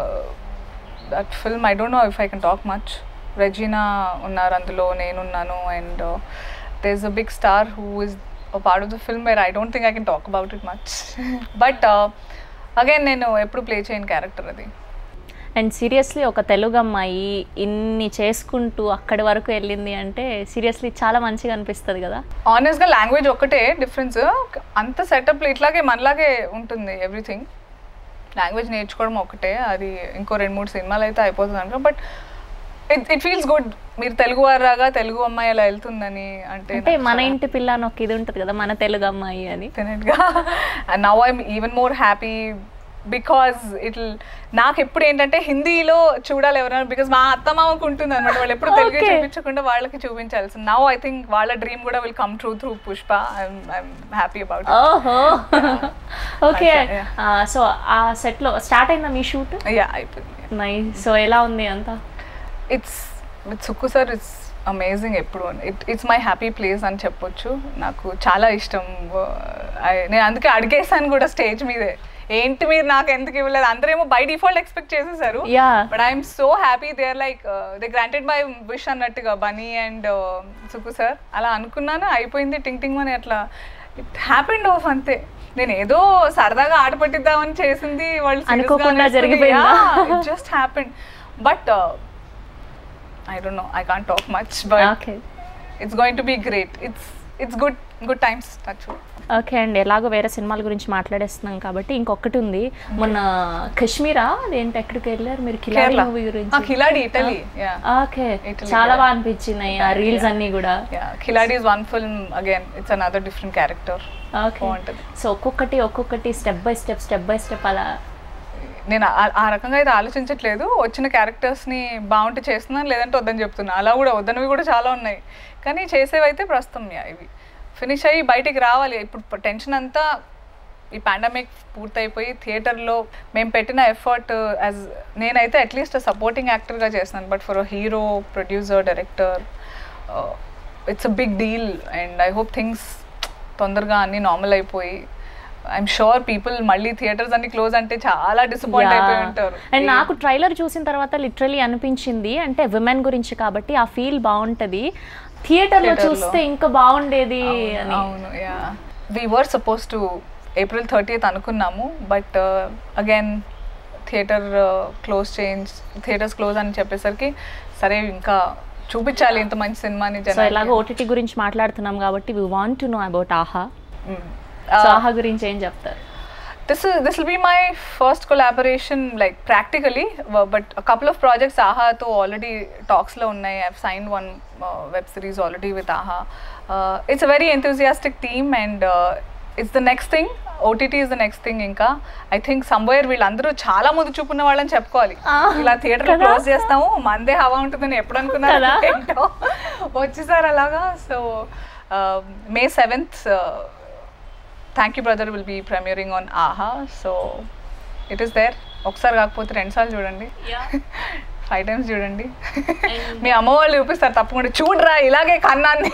that film I don't know if I can talk much Regina ఉన్నారు అందులో నేనున్నాను and there is a big star who is part of the film where I don't think I can talk about it much but again నేను ఎప్పుడు ప్లే చేయని క్యారెక్టర్ అది అండ్ సీరియస్లీ ఒక తెలుగు అమ్మాయి ఇన్ని చేసుకుంటూ అక్కడి వరకు వెళ్ళింది అంటే సీరియస్లీ చాలా మంచిగా అనిపిస్తుంది కదా ఆనెస్ట్గా లాంగ్వేజ్ ఒక్కటే డిఫరెన్స్ అంత సెటప్ ఇట్లాగే మనలాగే ఉంటుంది ఎవ్రీథింగ్ లాంగ్వేజ్ నేర్చుకోవడం ఒకటే అది ఇంకో రెండు మూడు సినిమాలు అయితే అయిపోతుంది అనుకో but it it feels good మీరు తెలుగు వారాగా తెలుగు అమ్మాయి అలా వెళ్తుందని అంటే అంటే మన ఇంటి పిల్ల అని ఒక ఇది ఉంటుంది కదా మన తెలుగు అమ్మాయి అని డెఫినెట్గా and now I'm even more happy because it నాకు ఎప్పుడు ఏంటంటే హిందీలో చూడాలి ఎవరైనా బికాజ్ మా అత్త మామకు ఉంటుంది అనమాట వాళ్ళు ఎప్పుడు తెలుగు Okay. చూపించకుండా వాళ్ళకి చూపించాల్సింది నవ్ ఐ థింక్ వాళ్ళ డ్రీమ్ కూడా will come true through Pushpa I'm I'm happy about ఓహో ఓకే అట్లా, సో ఆ సెట్ లో స్టార్ట్ అయిందా మీ షూట్ యా అయిపోయింది నై సో ఎలా ఉంది అంతా it's with Sukku sir it's amazing ఎప్పుడు it it's my happy place అని చెప్పొచ్చు నాకు చాలా ఇష్టం I- నేను అందుకే అడిగేసాను కూడా స్టేజ్ మీదే ఏంటి మీరు నాకు ఎందుకు ఇవ్వలేదు అందరేమో బై డిఫాల్ట్ ఎక్స్పెక్ట్ చేసేసారు yeah but I'm so happy they are like they granted by wish అన్నట్టుగా బనీ అండ్ సుకు సార్ అలా అనుకున్నాను అయిపోయింది టింగ్ టింగ్ అని అట్లా ఇట్ హ్యాపెండ్ ఆఫ్ అంతే నేను ఏదో సరదాగా ఆట పట్టిద్దామని చేసింది వాళ్ళు అనుకోకుండా జరిగిపోయిందా? Just happened but I don't know I can't talk much but okay it's going to be great it's it's good good times touch okay అండి ఎలాగో వేరే సినిమాల గురించి మాట్లాడేస్తున్నాం కాబట్టి ఇంకొకటి ఉంది మొన్న కశ్మీరా అదేంటి ఎక్కడికి వెళ్ళారు మీరు కిలాడి కేరళ మూవీ గురించి Khiladi Italy yeah okay Italy, చాలా yeah. బాగా అనిపించినాయి ఆ రీల్స్ అన్ని కూడా Yeah, Khiladi is one film again. It's another different character. Okay బాగుంటది. సో ఒక్కొక్కటి ఒక్కొక్కటి step by step step by step అలా నేను ఆ- ఆ రకంగా అయితే ఆలోచించట్లేదు వచ్చిన క్యారెక్టర్స్ని బాగుంటే చేస్తున్నాను లేదంటే వద్దని చెప్తున్నా అలా కూడా వద్దనివి కూడా చాలా ఉన్నాయి కానీ చేసేవి అయితే ప్రస్తుతం యా ఇవి ఫినిష్ అయ్యి బయటికి రావాలి ఇప్పుడు టెన్షన్ అంతా ఈ పాండమిక్ పూర్తయిపోయి థియేటర్లో మేము పెట్టిన ఎఫర్ట్ యాజ్ నేనైతే అట్లీస్ట్ సపోర్టింగ్ యాక్టర్గా చేస్తున్నాను but for a hero producer director it's a big deal and I hope things తొందరగా అన్నీ నార్మల్ అయిపోయి ఐఎమ్ షూర్ పీపుల్ మళ్ళీ థియేటర్స్ అన్ని క్లోజ్ అంటే చాలా డిసప్పాయింట్ అయిపోయి ఉంటారు అండ్ నాకు ట్రైలర్ చూసిన తర్వాత లిటరలీ అనిపించింది అంటే విమెన్ గురించి కాబట్టి ఆ ఫీల్ బాగుంటది థియేటర్ లో Theatre లో. చూస్తే ఇంకా బాగుండేది అని అవును yeah we were suppose to April thirtieth అనుకున్నాము but again theatre close change theatres close అని చెప్పేసరికి సరే ఇంకా చూపించాలి ఇంత మంచి సినిమాని సో జనాలకి. ఎలాగో ఓటీటీ గురించి మాట్లాడుతున్నాం కాబట్టి we want to know about Aha Mm. So Uh, Aha గురించి ఏం చెప్తారు this is this will be my first collaboration like practically uh, but a couple of projects aha to already talks lo unnai i've signed one uh, web series already with aha uh, it's a very enthusiastic team and uh, it's the next thing OTT is the next thing ఇంకా ఐ థింక్ సమ్వేర్ వీళ్ళందరూ చాలా ముందు చూపున్న వాళ్ళని చెప్పుకోవాలి Ah, ఇలా థియేటర్ కదా? క్లోజ్ చేస్తాము మందే హవా ఉంటుందని ఎప్పుడు అనుకున్నారు కదా? ఏంటో వచ్చేసారు అలాగా so May seventh thank you brother will be premiering on Aha so it is there ఒకసారి కాకపోతే రెండు సార్లు చూడండి ఫైవ్ టైమ్స్ చూడండి మీ అమ్మ వాళ్ళు చూపిస్తారు తప్పకుండా చూడరా ఇలాగే కన్నాన్ని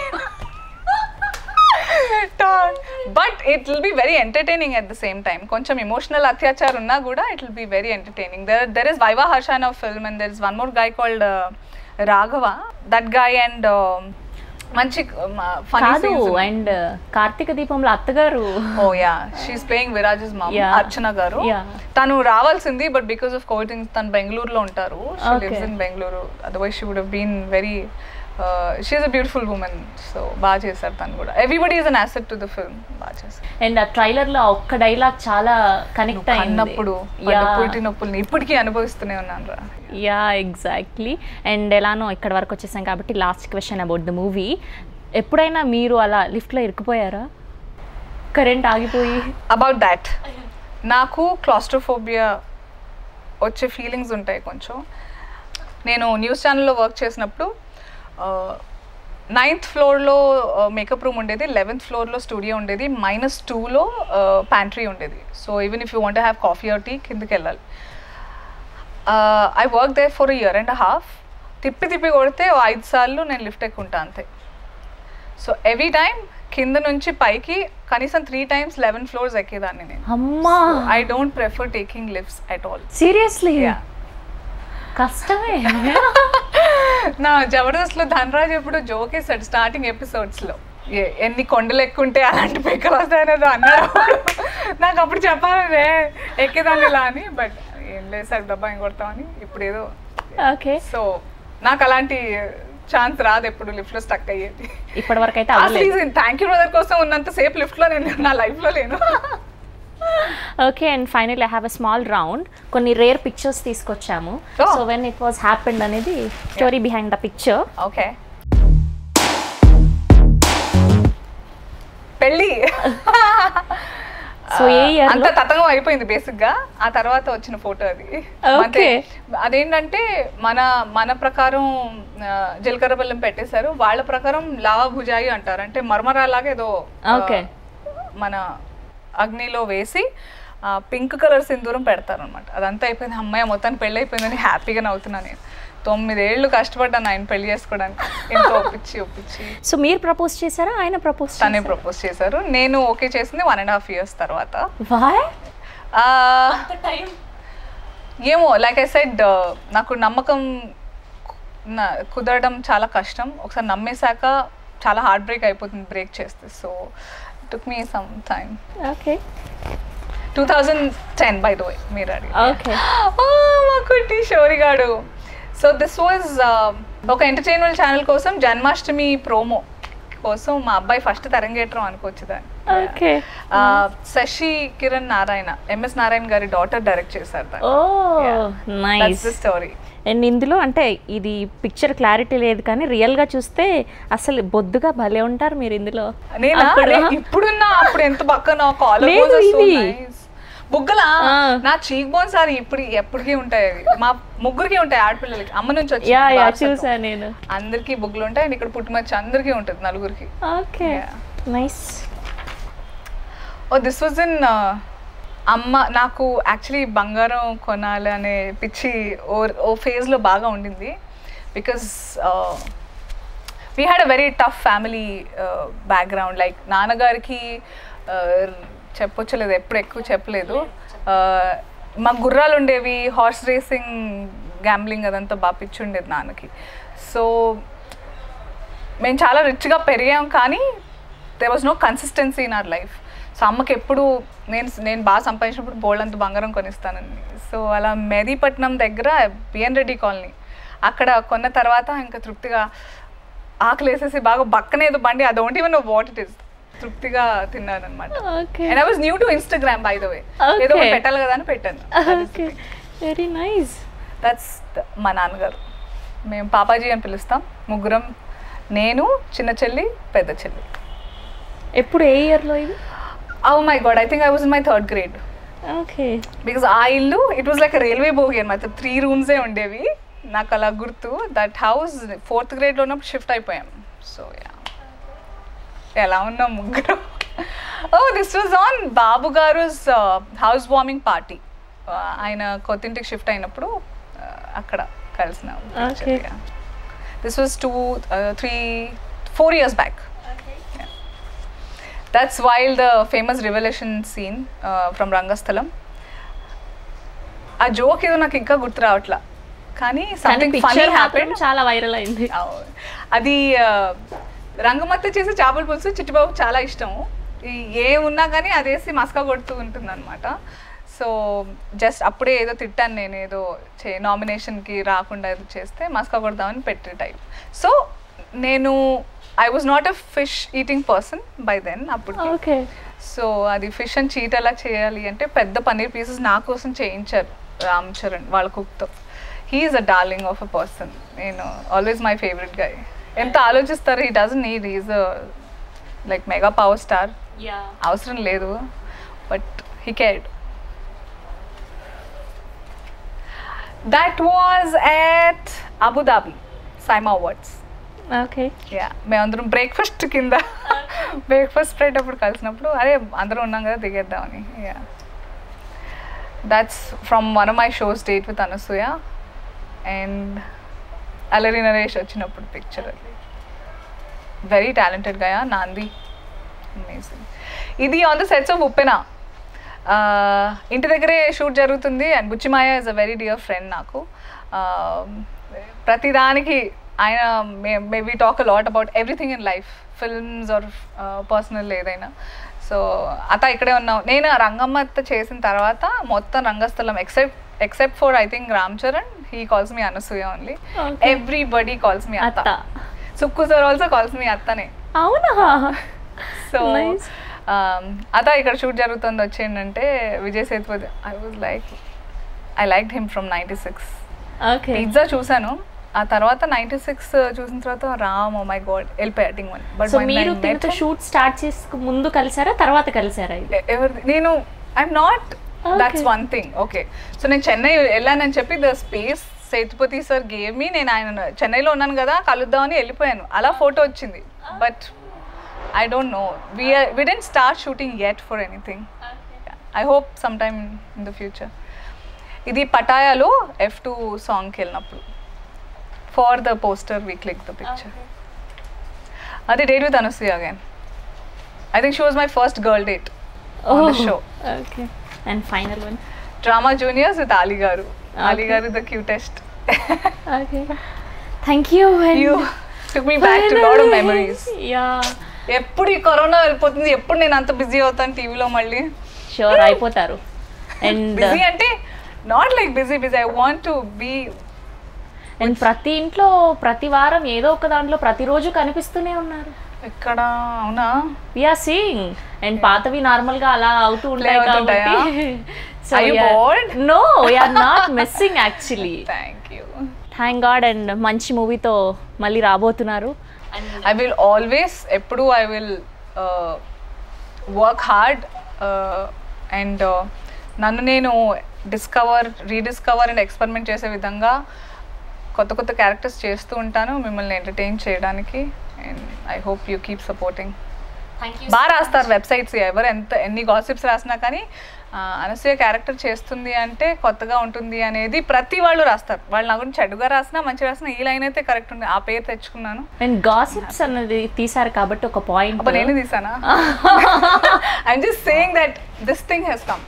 but it will be very entertaining at the same time కొంచెం ఎమోషనల్ అత్యాచారం ఉన్నా కూడా it will be very entertaining there there is Viva హర్షాన్ of film and there is one more guy called Raghava that guy and మంచి కాదు ఫనీ అండ్ కార్తీక దీపంలో అత్తగారు ఓ యా she's playing Viraj's mom Yeah. Archana garu Yeah. తను రావాల్సింది బట్ బికాస్ ఆఫ్ కోవిడ్ తను బెంగళూరులో ఉంటారు she Okay. Lives in Bengaluru otherwise she would హ్ been very she's a beautiful woman so బాగా చేశారు తను కూడా everybody is an asset to the film బాగా చేశారు అండ్ ఆ ట్రైలర్ లో ఆ ఒక్క డైలాగ్ చాలా కనెక్ట్ అయింది అన్నప్పుడు పుట్టి నొప్పుల్ని ఇప్పటికీ అనుభవిస్తూనే ఉన్నాను రా యా ఎగ్జాక్ట్లీ అండ్ ఎలానో ఇక్కడ వరకు వచ్చేసాం కాబట్టి last question about the movie ఎప్పుడైనా మీరు అలా లిఫ్ట్లో ఇరుక్కుపోయారా కరెంట్ ఆగిపోయి అబౌట్ దాట్ నాకు క్లాస్ట్రోఫోబియా వచ్చే ఫీలింగ్స్ ఉంటాయి కొంచెం నేను న్యూస్ ఛానల్లో వర్క్ చేసినప్పుడు నైన్త్ ఫ్లోర్లో మేకప్ రూమ్ ఉండేది లెవెన్త్ ఫ్లోర్లో స్టూడియో ఉండేది మైనస్ టూలో ప్యాంట్రీ ఉండేది so even if you want have coffee or tea కిందకి వెళ్ళాలి I work there for year and half తిప్పి తిప్పి కొడితే ఓ ఐదు సార్లు నేను లిఫ్ట్ ఎక్కుంటా అంతే సో ఎవ్రీ టైం కింద నుంచి పైకి కనీసం త్రీ టైమ్స్ లెవెన్ ఫ్లోర్స్ ఎక్కేదాన్ని నేను అమ్మా I don't prefer taking lifts at all seriously కష్టమే నా జబర్దస్త్లో ధనరాజ్ ఎప్పుడు జోక్ వేసాడు స్టార్టింగ్ ఎపిసోడ్స్లో ఎన్ని కొండలు ఎక్కుంటే అలాంటి పిక్కలు వస్తాయనేది అన్నాడు నాకు అప్పుడు చెప్పాలి రే ఎక్కేదాన్ని ఇలా అని బట్ ఏం లేదు సార్ డబ్బా ఏం కొడతామని ఇప్పుడు ఏదో ఓకే సో నాకు అలాంటి ఛాన్స్ రాదు ఎప్పుడు లిఫ్ట్లో స్టక్ అయ్యేది ఇప్పటి వరకు అయితే అవ్వలేదు థ్యాంక్ యూ బ్రదర్ కోసం ఉన్నంత సేపు లిఫ్ట్లో నేను నా లైఫ్లో లేను okay and final I have a small round కొన్ని రేర్ పిక్చర్స్ తీసుకొచ్చాము Oh. So when it was happened అనేది story behind the picture okay పెళ్ళి So, ఏ year అంత లో? తతంగం అయిపోయింది బేసిక్ గా ఆ తర్వాత వచ్చిన ఫోటో అది అంతే. Okay. అదేంటంటే మన మన ప్రకారం ఆ, జీలకర్ర బెల్లం పెట్టేశారు వాళ్ళ ప్రకారం లావా భుజాయి అంటారు అంటే మర్మరాలాగా ఏదో ఆ, Okay. మన అగ్నిలో వేసి పింక్ కలర్ సింధూరం పెడతారు అనమాట అదంతా అయిపోయింది అమ్మాయి మొత్తానికి పెళ్ళి అయిపోయిందని హ్యాపీగా నవ్వుతున్నాను నేను తొమ్మిదేళ్ళు కష్టపడ్డాను ఆయన పెళ్లి చేసుకోవడానికి ఎంతో ఒప్పించి ఒప్పించి సో మీరు ప్రపోజ్ చేశారా ఆయన ప్రపోజ్ తనే ప్రపోజ్ చేశారు నేను ఓకే చేసింది వన్ అండ్ హాఫ్ ఇయర్స్ తర్వాత వాయ్ ఆ, ఏమో లైక్ ఐ సెడ్ నాకు నమ్మకం నా- కుదరడం చాలా కష్టం ఒకసారి నమ్మేశాక చాలా హార్ట్ బ్రేక్ అయిపోతుంది బ్రేక్ చేస్తే so took me some time okay two thousand ten by the way మీరు అడిగి ఓకే మా కుట్టి షోరిగాడు సో దిస్ వాజ్ ఒక ఎంటర్టైన్మెంట్ ఛానల్ కోసం జన్మాష్టమి ప్రోమో కోసం మా అబ్బాయి ఫస్ట్ తరంగేట్రం అనుకోవచ్చు దాన్ని ఓకే ఆ, శశి కిరణ్ నారాయణ ఎంఎస్ నారాయణ గారి డాటర్ డైరెక్ట్ చేశారు దాన్ని oh That's nice the story. And ఇందులో అంటే ఇది పిక్చర్ క్లారిటీ లేదు కానీ రియల్ గా చూస్తే అసలు బొద్దుగా భలే ఉంటారు మీరు ఇందులో నేనా అక్కడ? రే, ఇప్పుడున్నా అప్పుడు ఎంత పక్కన కాలర్ లేదు ఇది. బుగ్గలా ఆ. నా చీక్ బోన్స్ సార్ ఇప్పుడు ఎప్పటికీ ఉంటాయి అవి మా ముగ్గురికి ఉంటాయి ఆడపిల్లలకి అమ్మ నుంచి వచ్చి యా యా చూసా నేను అందరికి బుగ్గలు ఉంటాయి అండ్ ఇక్కడ పుట్టుమచ్చి అందరికీ ఉంటుంది నలుగురికి okay Yeah. Nice oh this was in అమ్మ నాకు యాక్చువల్లీ బంగారం కొనాలి అనే పిచ్చి ఓ ఓ ఫేజ్లో బాగా ఉండింది because we had a very tough family background like నాన్నగారికి uh, చెప్పొచ్చలేదు ఎప్పుడు ఎక్కువ చెప్పలేదు Uh, మా గుర్రాలు ఉండేవి హార్స్ రేసింగ్ గ్యాంబ్లింగ్ అదంతా బాగా పిచ్చి ఉండేది నాన్నకి సో మేము చాలా రిచ్గా పెరిగాం కానీ there was no consistency in our life so అమ్మకి ఎప్పుడు నేను నేను బాగా సంపాదించినప్పుడు బోల్డ్ అంత బంగారం కొనిస్తానని సో అలా మెహదీపట్నం దగ్గర బిఎన్ రెడ్డి కాలనీ అక్కడ కొన్న తర్వాత ఇంకా తృప్తిగా ఆకలి వేసేసి బాగా బక్కనేదో బండి అది ఓంటి వన్ వాట్ ఇట్ ఇస్ తృప్తిగా తిన్నాను అనమాట okay and I was new to Instagram by the way ఏదో ఒకటి Okay. పెట్టాలి కదా అని పెట్టాను ఓకే వెరీ నైస్ దట్స్ మా నాన్నగారు మేము పాపాజీ అని పిలుస్తాం ముగ్గురం నేను చిన్న చెల్లి పెద్ద చెల్లి ఎప్పుడు ఏ ఇయర్లో ఇది oh my god I think I was in my third grade okay because ఆ ఇల్లు it was like railway bogie అనమాట త్రీ రూమ్సే ఉండేవి నాకు అలా గుర్తు దట్ హౌస్ ఫోర్త్ గ్రేడ్లో ఉన్నప్పుడు షిఫ్ట్ అయిపోయాం సో యా ఎలా ఉన్నాం ముగ్గురు oh this was on Babu garu house warming party ఆయన కొత్తింటికి షిఫ్ట్ అయినప్పుడు uh, అక్కడ కలిసిన Okay. This was two three four years back that's while the famous revolution scene from Rangasthalam ఆ జోక్ ఏదో నాకు ఇంకా గుర్తు రావట్లా కానీ కానీ సంథింగ్ ఫనీ పిక్చర్ హ్యాపెన్ మాత్రం చాలా వైరల్ అయింది అది ఆ, రంగమత్త చేసే చేపల పులుసు చిట్టుబాబు చాలా ఇష్టం ఈ ఏ ఉన్నా కానీ అదేసి మస్కా కొడుతూ ఉంటుంది అనమాట సో జస్ట్ అప్పుడే ఏదో తిట్టాను నేను ఏదో చే నామినేషన్కి రాకుండా ఏదో చేస్తే మస్కా కొడదామని పెట్టే టైప్ సో నేను I was not a fish eating person by then అప్పుడు ఓకే సో అది ఫిష్ అండ్ చీట్ ఎలా చేయాలి అంటే పెద్ద పన్నీర్ పీసెస్ నా కోసం చేయించారు రామ్ చరణ్ వాళ్ళ కుక్తో he's a darling of a person నేను ఆల్వేస్ మై ఫేవరెట్ గా ఎంత ఆలోచిస్తారు he doesn't need is like mega power star yeah అవసరం లేదు but he cared that was at Abu Dhabi SIIMA awards okay yeah మేమందరం బ్రేక్ఫాస్ట్ కింద బ్రేక్ఫాస్ట్ స్ప్రెడ్ అప్పుడు కలిసినప్పుడు అరే అందరం ఉన్నాం కదా దిగేద్దామని yeah that's from one of my shows date with Anasuya and Allari Naresh వచ్చినప్పుడు పిక్చర్ అది very talented Gaya Naandhi amazing ఇది on the sets of Uppena Uh, ఇంటి దగ్గరే షూట్ జరుగుతుంది అండ్ బుచ్చిమాయ is a very dear friend నాకు Uh, ప్రతిదానికి ఆయన మే we talk a lot about everything in life films or personal ఏదైనా సో అత ఇక్కడే ఉన్నాం నేను ఆ రంగమ్మ అత్త చేసిన తర్వాత మొత్తం Rangasthalam except except for I think Ram Charan he calls me Anasuya only Okay. Everybody calls me అత్త అత్త Sukku sir also calls me అత్తనే అవునా సో Nice. అత ఇక్కడ షూట్ జరుగుతుంది వచ్చేయండంటే Vijay Sethupathi I was like I like him from ninety six okay Pizza చూసాను ఆ తర్వాత నైంటీ సిక్స్ చూసిన తర్వాత రామ్ మై గాడ్ వెళ్ళిపోయాటింగ్ వన్ బట్ సో మీరు తినతో షూట్ స్టార్ట్ చేసుకు ముందు కలిసారా తర్వాత కలిసారా ఇది ఎవరి నేను I'm not Okay. That's one thing okay so నేను చెన్నై వెళ్ళానని చెప్పి ద స్పేస్ సేతుపతి సార్ గేమ్ మీ నేను ఆయన చెన్నైలో ఉన్నాను కదా కలుద్దామని వెళ్ళిపోయాను అలా ఫోటో వచ్చింది but I don't know we we didn't start shooting yet for anything I hope some time in the future ఇది పటాయాలో ఎఫ్ టూ సాంగ్కి వెళ్ళినప్పుడు for the poster we click the picture అది date with Anasuya again I think she was my first girl date on the show. Okay and final one drama juniors with Ali garu Ali garu the cutest okay thank you you took me back to lot of memories yeah ఎప్పుడు ఈ కరోనా వెళ్ళిపోతుంది ఎప్పుడు నేను అంత బిజీ అవుతాను టీవీలో మళ్ళీ షూర్ అయిపోతారు అండ్ బిజీ అంటే not like busy busy I want to be and ప్రతి ఇంట్లో ప్రతి వారం ఏదో ఒక దాంట్లో ప్రతిరోజు కనిపిస్తూనే ఉన్నారు ఇక్కడ అవునా విఆర్ సీయింగ్ అండ్ పాతవి నార్మల్ గా అలా అవుతూ ఉంటాయి Play అవుతుంటాయా? కాబట్టి so Are you bored? No we are not missing actually thank you thank god and మంచి మూవీతో మళ్ళీ రాబోతున్నారు అండ్ ఐ విల్ ఆల్వేస్ ఎప్పుడు I will work hard and నన్ను నేను డిస్కవర్ రీడిస్కవర్ అండ్ ఎక్స్పెరిమెంట్ చేసే విధంగా కొత్త కొత్త క్యారెక్టర్స్ చేస్తూ ఉంటాను మిమ్మల్ని ఎంటర్టైన్ చేయడానికి and I hope you keep supporting thank you బాగా రాస్తారు వెబ్సైట్స్ ఎవరు ఎంత ఎన్ని గాసిప్స్ రాసినా కానీ ఆ, అనసూయ క్యారెక్టర్ చేస్తుంది అంటే కొత్తగా ఉంటుంది అనేది ప్రతి వాళ్ళు రాస్తారు వాళ్ళు నా గురించి చెడుగా రాసినా మంచిగా రాసినా ఈ లైన్ అయితే కరెక్ట్ ఉంది ఆ పేరు తెచ్చుకున్నాను అండ్ గాసిప్స్ అన్నది తీసారు కాబట్టి ఒక పాయింట్ అబ్బా నేనే తీసానా I'm just saying that this thing he's come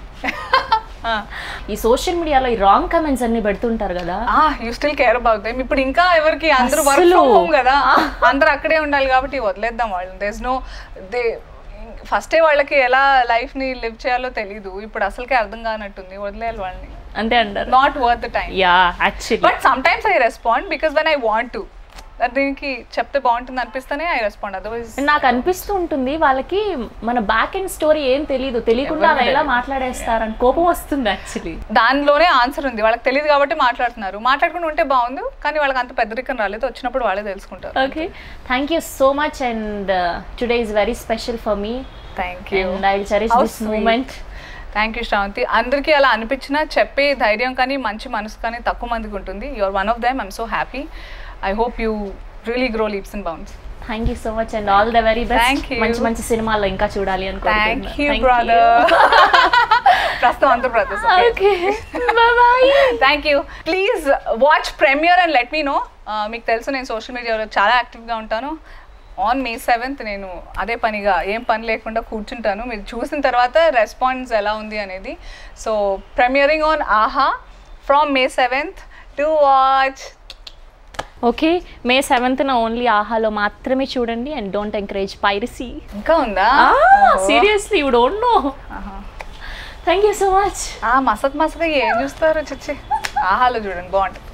ఈ సోషల్ మీడియాలో ఈ రాంగ్ కమెంట్స్ అన్ని పెడుతుంటారు కదా you still care about them ఇప్పుడు ఇంకా ఎవరికి అందరూ వర్క్ అస్సలు. ఫ్రమ్ హోమ్ కదా అందరూ అక్కడే ఉండాలి కాబట్టి వదిలేద్దాం వాళ్ళని దేస్ నో దే ఫస్టే వాళ్ళకి ఎలా లైఫ్ ని లివ్ చేయాలో తెలీదు ఇప్పుడు అసలుకే అర్థం కానట్టుంది వదిలేయాలి వాళ్ళని అంతే అంటారు not worth the time yeah actually but sometimes I respond because when I want to దీనికి చెప్తే బాగుంటుంది అనిపిస్తేనే ఐ రెస్పాండ్ అదర్వైజ్ నాకు అనిపిస్తూ ఉంటుంది వాళ్ళకి మన బ్యాక్ ఎండ్ స్టోరీ ఏం తెలియదు తెలియకుండా అలా ఎలా మాట్లాడేస్తారని కోపం వస్తుంది యాక్చువల్లీ దానిలోనే ఆన్సర్ ఉంది వాళ్ళకి తెలియదు కాబట్టి మాట్లాడుతున్నారు మాట్లాడుకుంటూ ఉంటే బాగుంది కానీ వాళ్ళకి అంత పెద్దరికం రాలేదు వచ్చినప్పుడు వాళ్ళే తెలుసుకుంటారు okay thank you so much and today is very special for me thank you and I will cherish How this sweet. Moment thank you Sravanthi అందరికీ అలా అనిపించినా చెప్పే ధైర్యం కానీ మంచి మనసు కానీ తక్కువ మందికి ఉంటుంది you are one of them I'm so happy I hope you really grow leaps and bounds thank you so much and all the very best Thank you. మంచి మంచి సినిమాల్లో ఇంకా చూడాలి థ్యాంక్ యూ అనుకుంటున్నాను బ్రదర్ ప్రస్తుతం అంతా brothers okay bye thank you please watch premiere and let me know మీకు తెలుసు నేను సోషల్ మీడియాలో చాలా యాక్టివ్గా ఉంటాను ఆన్ మే సెవెంత్ నేను అదే పనిగా ఏం పని లేకుండా కూర్చుంటాను మీరు చూసిన తర్వాత రెస్పాన్స్ ఎలా ఉంది అనేది so premiering on Aha from May seventh to watch okay May సెవెంత్న ఓన్లీ ఆహాలో మాత్రమే చూడండి అండ్ డోంట్ ఎంకరేజ్ పైరసీ ఇంకా ఉందా seriously you don't know thank you so much ఆ మసక్ మసక ఏం చూస్తారు చిచ్చి ఆహాలో చూడండి బాగుంటుంది